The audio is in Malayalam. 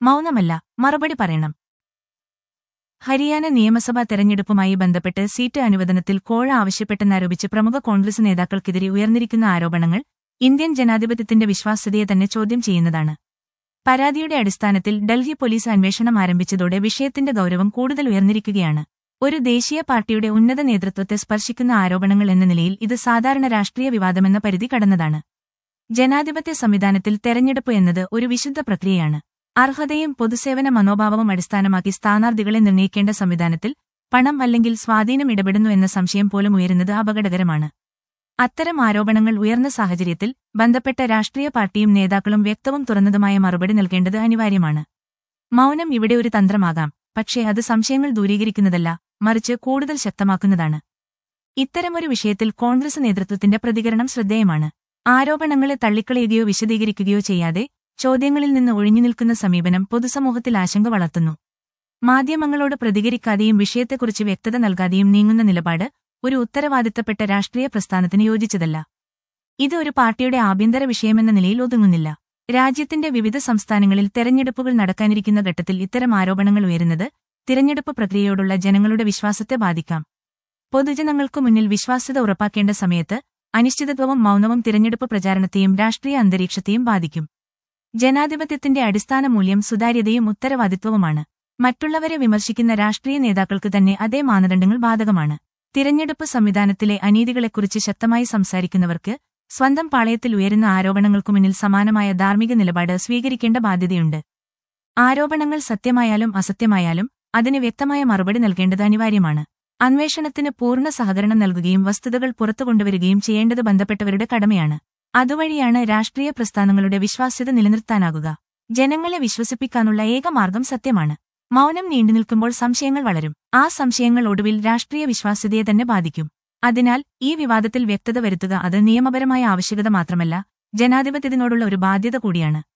മൗനമല്ല മറുപടി പറയണം ഹരിയാന നിയമസഭാ തെരഞ്ഞെടുപ്പുമായി ബന്ധപ്പെട്ട് സീറ്റ് അനുവദനത്തിൽ കോഴ ആവശ്യപ്പെട്ടെന്നാരോപിച്ച് പ്രമുഖ കോൺഗ്രസ് നേതാക്കൾക്കെതിരെ ഉയർന്നിരിക്കുന്ന ആരോപണങ്ങൾ ഇന്ത്യൻ ജനാധിപത്യത്തിന്റെ വിശ്വാസ്യതയെ തന്നെ ചോദ്യം ചെയ്യുന്നതാണ് പരാതിയുടെ അടിസ്ഥാനത്തിൽ ഡൽഹി പോലീസ് അന്വേഷണം ആരംഭിച്ചതോടെ വിഷയത്തിന്റെ ഗൌരവം കൂടുതൽ ഉയർന്നിരിക്കുകയാണ് ഒരു ദേശീയ പാർട്ടിയുടെ ഉന്നത നേതൃത്വത്തെ സ്പർശിക്കുന്ന ആരോപണങ്ങൾ എന്ന നിലയിൽ ഇത് സാധാരണ രാഷ്ട്രീയ വിവാദമെന്ന പരിധി കടന്നതാണ് ജനാധിപത്യ സംവിധാനത്തിൽ തെരഞ്ഞെടുപ്പ് എന്നത് ഒരു വിശുദ്ധ പ്രക്രിയയാണ് അർഹതയും പൊതുസേവന മനോഭാവവും അടിസ്ഥാനമാക്കി സ്ഥാനാർത്ഥികളെ നിർണ്ണയിക്കേണ്ട സംവിധാനത്തിൽ പണം അല്ലെങ്കിൽ സ്വാധീനം ഇടപെടുന്നു എന്ന സംശയം പോലും ഉയരുന്നത് അപകടകരമാണ് അത്തരം ആരോപണങ്ങൾ ഉയർന്ന സാഹചര്യത്തിൽ ബന്ധപ്പെട്ട രാഷ്ട്രീയ പാർട്ടിയും നേതാക്കളും വ്യക്തവും തുറന്നതുമായ മറുപടി നൽകേണ്ടത് അനിവാര്യമാണ് മൗനം ഇവിടെ ഒരു തന്ത്രമാകാം പക്ഷേ അത് സംശയങ്ങൾ ദൂരീകരിക്കുന്നതല്ല മറിച്ച് കൂടുതൽ ശക്തമാക്കുന്നതാണ് ഇത്തരമൊരു വിഷയത്തിൽ കോൺഗ്രസ് നേതൃത്വത്തിന്റെ പ്രതികരണം ശ്രദ്ധേയമാണ് ആരോപണങ്ങളെ തള്ളിക്കളയുകയോ വിശദീകരിക്കുകയോ ചെയ്യാതെ ചോദ്യങ്ങളിൽ നിന്ന് ഒഴിഞ്ഞു നിൽക്കുന്ന സമീപനം പൊതുസമൂഹത്തിൽ ആശങ്ക വളർത്തുന്നു മാധ്യമങ്ങളോട് പ്രതികരിക്കാതെയും വിഷയത്തെക്കുറിച്ച് വ്യക്തത നൽകാതെയും നീങ്ങുന്ന നിലപാട് ഒരു ഉത്തരവാദിത്തപ്പെട്ട രാഷ്ട്രീയ പ്രസ്ഥാനത്തിന് യോജിച്ചതല്ല ഇത് ഒരു പാർട്ടിയുടെ ആഭ്യന്തര വിഷയമെന്ന നിലയിൽ ഒതുങ്ങുന്നില്ല രാജ്യത്തിന്റെ വിവിധ സംസ്ഥാനങ്ങളിൽ തെരഞ്ഞെടുപ്പുകൾ നടക്കാനിരിക്കുന്ന ഘട്ടത്തിൽ ഇത്തരം ആരോപണങ്ങൾ ഉയരുന്നത് തിരഞ്ഞെടുപ്പ് പ്രക്രിയയോടുള്ള ജനങ്ങളുടെ വിശ്വാസത്തെ ബാധിക്കാം പൊതുജനങ്ങൾക്കു മുന്നിൽ വിശ്വാസ്യത ഉറപ്പാക്കേണ്ട സമയത്ത് അനിശ്ചിതത്വവും മൗനവും തിരഞ്ഞെടുപ്പ് പ്രചാരണത്തെയും രാഷ്ട്രീയ അന്തരീക്ഷത്തെയും ബാധിക്കും ജനാധിപത്യത്തിന്റെ അടിസ്ഥാന മൂല്യം സുതാര്യതയും ഉത്തരവാദിത്വവുമാണ് മറ്റുള്ളവരെ വിമർശിക്കുന്ന രാഷ്ട്രീയ നേതാക്കൾക്ക് തന്നെ അതേ മാനദണ്ഡങ്ങൾ ബാധകമാണ് തിരഞ്ഞെടുപ്പ് സംവിധാനത്തിലെ അനീതികളെക്കുറിച്ച് ശക്തമായി സംസാരിക്കുന്നവർക്ക് സ്വന്തം പാളയത്തിൽ ഉയരുന്ന ആരോപണങ്ങൾക്കു മുന്നിൽ സമാനമായ ധാർമ്മിക നിലപാട് സ്വീകരിക്കേണ്ട ബാധ്യതയുണ്ട് ആരോപണങ്ങൾ സത്യമായാലും അസത്യമായാലും അതിന് വ്യക്തമായ മറുപടി നൽകേണ്ടത് അനിവാര്യമാണ് അന്വേഷണത്തിന് പൂർണ്ണ സഹകരണം നൽകുകയും വസ്തുതകൾ പുറത്തുകൊണ്ടുവരികയും ചെയ്യേണ്ടത് ബന്ധപ്പെട്ടവരുടെ കടമയാണ് അതുവഴിയാണ് രാഷ്ട്രീയ പ്രസ്ഥാനങ്ങളുടെ വിശ്വാസ്യത നിലനിർത്താനാകുക ജനങ്ങളെ വിശ്വസിപ്പിക്കാനുള്ള ഏക മാർഗം സത്യമാണ് മൗനം നീണ്ടുനിൽക്കുമ്പോൾ സംശയങ്ങൾ വളരും ആ സംശയങ്ങൾ ഒടുവിൽ രാഷ്ട്രീയ വിശ്വാസ്യതയെ തന്നെ ബാധിക്കും അതിനാൽ ഈ വിവാദത്തിൽ വ്യക്തത വരുത്തുക അത് നിയമപരമായ ആവശ്യകത മാത്രമല്ല ജനാധിപത്യത്തിനോടുള്ള ഒരു ബാധ്യത കൂടിയാണ്